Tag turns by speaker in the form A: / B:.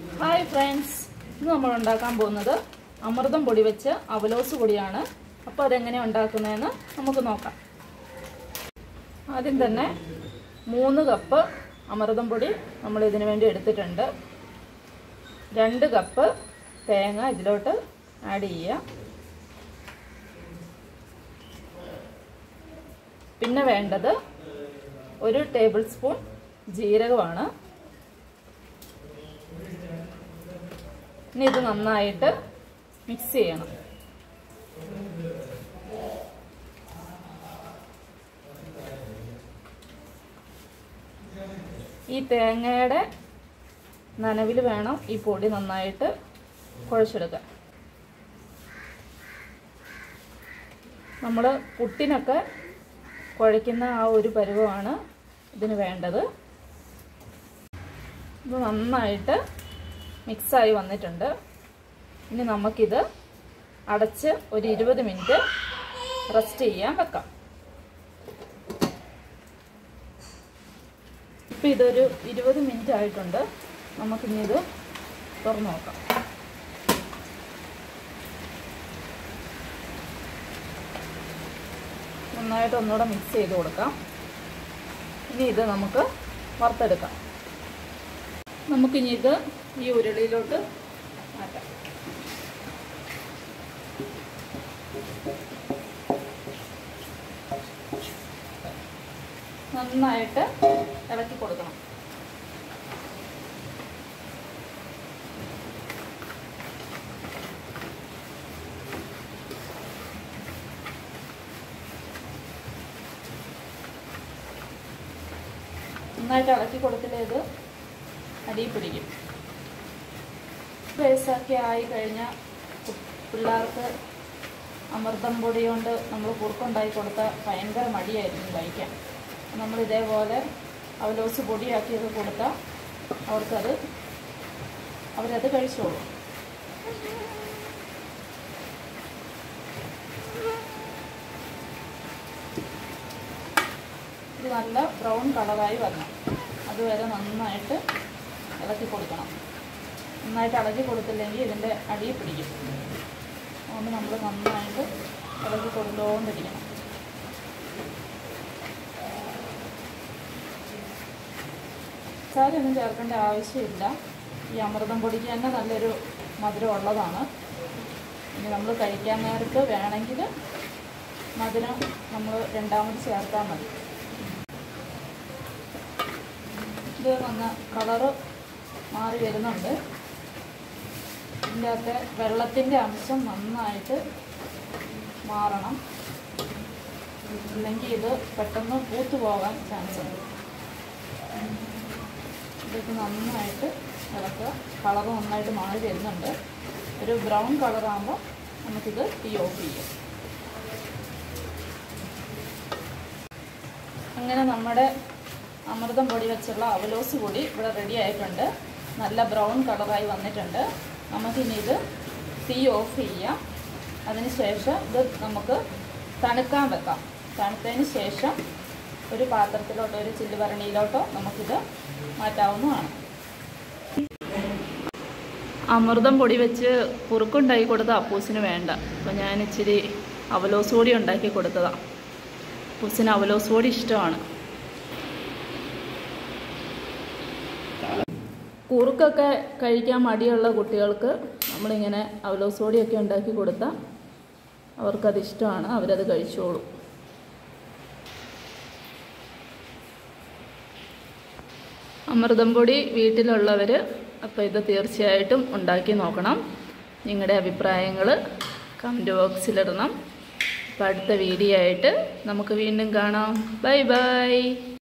A: hi friends ഇന്ന് നമ്മൾ ഉണ്ടാക്കാൻ പോകുന്നത് അമൃതം പൊടി വെച്ച് അവലോസ് പൊടിയാണ് അപ്പോൾ അതെങ്ങനെ ഉണ്ടാക്കുന്നതെന്ന് നമുക്ക് നോക്കാം ആദ്യം തന്നെ മൂന്ന് കപ്പ് അമൃതം പൊടി നമ്മൾ ഇതിനു വേണ്ടി എടുത്തിട്ടുണ്ട് രണ്ട് കപ്പ് തേങ്ങ ഇതിലോട്ട് ആഡ് ചെയ്യുക പിന്നെ വേണ്ടത് ഒരു ടേബിൾ സ്പൂൺ ജീരകമാണ് ഇനി ഇത് നന്നായിട്ട് മിക്സ് ചെയ്യണം ഈ തേങ്ങയുടെ നനവിൽ വേണം ഈ പൊടി നന്നായിട്ട് കുഴച്ചെടുക്കാൻ നമ്മൾ പുട്ടിനൊക്കെ കുഴയ്ക്കുന്ന ആ ഒരു പരുവമാണ് ഇതിന് വേണ്ടത് ഇത് നന്നായിട്ട് മിക്സായി വന്നിട്ടുണ്ട് ഇനി നമുക്കിത് അടച്ച് ഒരു ഇരുപത് മിനിറ്റ് റെസ്റ്റ് ചെയ്യാൻ വെക്കാം ഇപ്പം ഇതൊരു ഇരുപത് മിനിറ്റ് ആയിട്ടുണ്ട് നമുക്കിനി ഇത് തുറന്നു നോക്കാം നന്നായിട്ട് ഒന്നുകൂടെ മിക്സ് ചെയ്ത് കൊടുക്കാം ഇനി ഇത് നമുക്ക് വറുത്തെടുക്കാം നമുക്കിനി ഇത് ഈ ഉരുളിയിലോട്ട് മാറ്റാം നന്നായിട്ട് ഇളക്കി കൊടുക്കണം നന്നായിട്ട് ഇളക്കി കൊടുത്തില്ലേ ഇത് അടിയിൽ പിടിക്കും വയസ്സൊക്കെ ആയി കഴിഞ്ഞാൽ പിള്ളേർക്ക് അമൃതം പൊടി കൊണ്ട് നമ്മൾ കുറുക്കുണ്ടാക്കി കൊടുത്താൽ ഭയങ്കര മടിയായിരിക്കും കഴിക്കാൻ നമ്മൾ ഇതേപോലെ അവലോസ് പൊടിയാക്കിയൊക്കെ കൊടുത്താൽ അവർക്കത് അവരത് കഴിച്ചോളും ഇത് നല്ല ബ്രൗൺ കളറായി വരണം അതുവരെ നന്നായിട്ട് ഇളക്കി കൊടുക്കണം നന്നായിട്ട് ഇളക്കി കൊടുത്തില്ലെങ്കിൽ ഇതിൻ്റെ അടിയിൽ പിടിക്കും അതുകൊണ്ട് നമ്മൾ നന്നായിട്ട് ഇളക്കി കൊടുത്തുകൊണ്ടിരിക്കണം സാരൊന്നും ചേർക്കേണ്ട ആവശ്യമില്ല ഈ അമൃതം പൊടിക്ക് തന്നെ നല്ലൊരു മധുരം ഉള്ളതാണ് ഇനി നമ്മൾ കഴിക്കാൻ നേരത്ത് വേണമെങ്കിൽ മധുരം നമ്മൾ രണ്ടാമത് ചേർത്താൽ മതി ഇത് വന്ന കളറ് മാറി വരുന്നുണ്ട് ഇതിൻ്റെ അകത്തെ വെള്ളത്തിൻ്റെ അംശം നന്നായിട്ട് മാറണം ഇല്ലെങ്കിൽ ഇത് പെട്ടെന്ന് പൂത്തു പോകാൻ ചാൻസ് ഉണ്ട് ഇതൊക്കെ നന്നായിട്ട് ഇളക്കുക കളറ് നന്നായിട്ട് മാറി വരുന്നുണ്ട് ഒരു ബ്രൗൺ കളറാകുമ്പോൾ നമുക്കിത് തീ ഓഫ് ചെയ്യാം അങ്ങനെ നമ്മുടെ അമൃതം പൊടി വെച്ചുള്ള അവലോസ് പൊടി ഇവിടെ റെഡി ആയിട്ടുണ്ട് നല്ല ബ്രൗൺ കളറായി വന്നിട്ടുണ്ട് നമുക്കിനി ഇത് തീ ഓഫ് ചെയ്യാം അതിന് ശേഷം ഇത് നമുക്ക് തണുക്കാൻ വെക്കാം തണുത്തതിന് ശേഷം ഒരു പാത്രത്തിലോട്ടോ ഒരു ചില്ലുഭരണിയിലോട്ടോ നമുക്കിത് മാറ്റാവുന്നതാണ് അമൃതം പൊടി വെച്ച് കുറുക്കുണ്ടാക്കി കൊടുത്ത അപ്പൂസിന് വേണ്ട അപ്പോൾ ഞാൻ ഇച്ചിരി അവലോസ് പൊടി ഉണ്ടാക്കി കൊടുത്തതാണ് അപ്പൂസിന് അവലോസ് പൊടി ഇഷ്ടമാണ് കുറുക്കൊക്കെ കഴിക്കാൻ മടിയുള്ള കുട്ടികൾക്ക് നമ്മളിങ്ങനെ അവലോസ് പൊടിയൊക്കെ ഉണ്ടാക്കി കൊടുത്താൽ അവർക്കത് ഇഷ്ടമാണ് അവരത് കഴിച്ചോളും അമൃതം പൊടി വീട്ടിലുള്ളവർ അപ്പോൾ ഇത് തീർച്ചയായിട്ടും ഉണ്ടാക്കി നോക്കണം നിങ്ങളുടെ അഭിപ്രായങ്ങൾ കമൻറ്റ് ബോക്സിലിടണം അപ്പോൾ അടുത്ത വീഡിയോ ആയിട്ട് നമുക്ക് വീണ്ടും കാണാം ബൈ ബൈ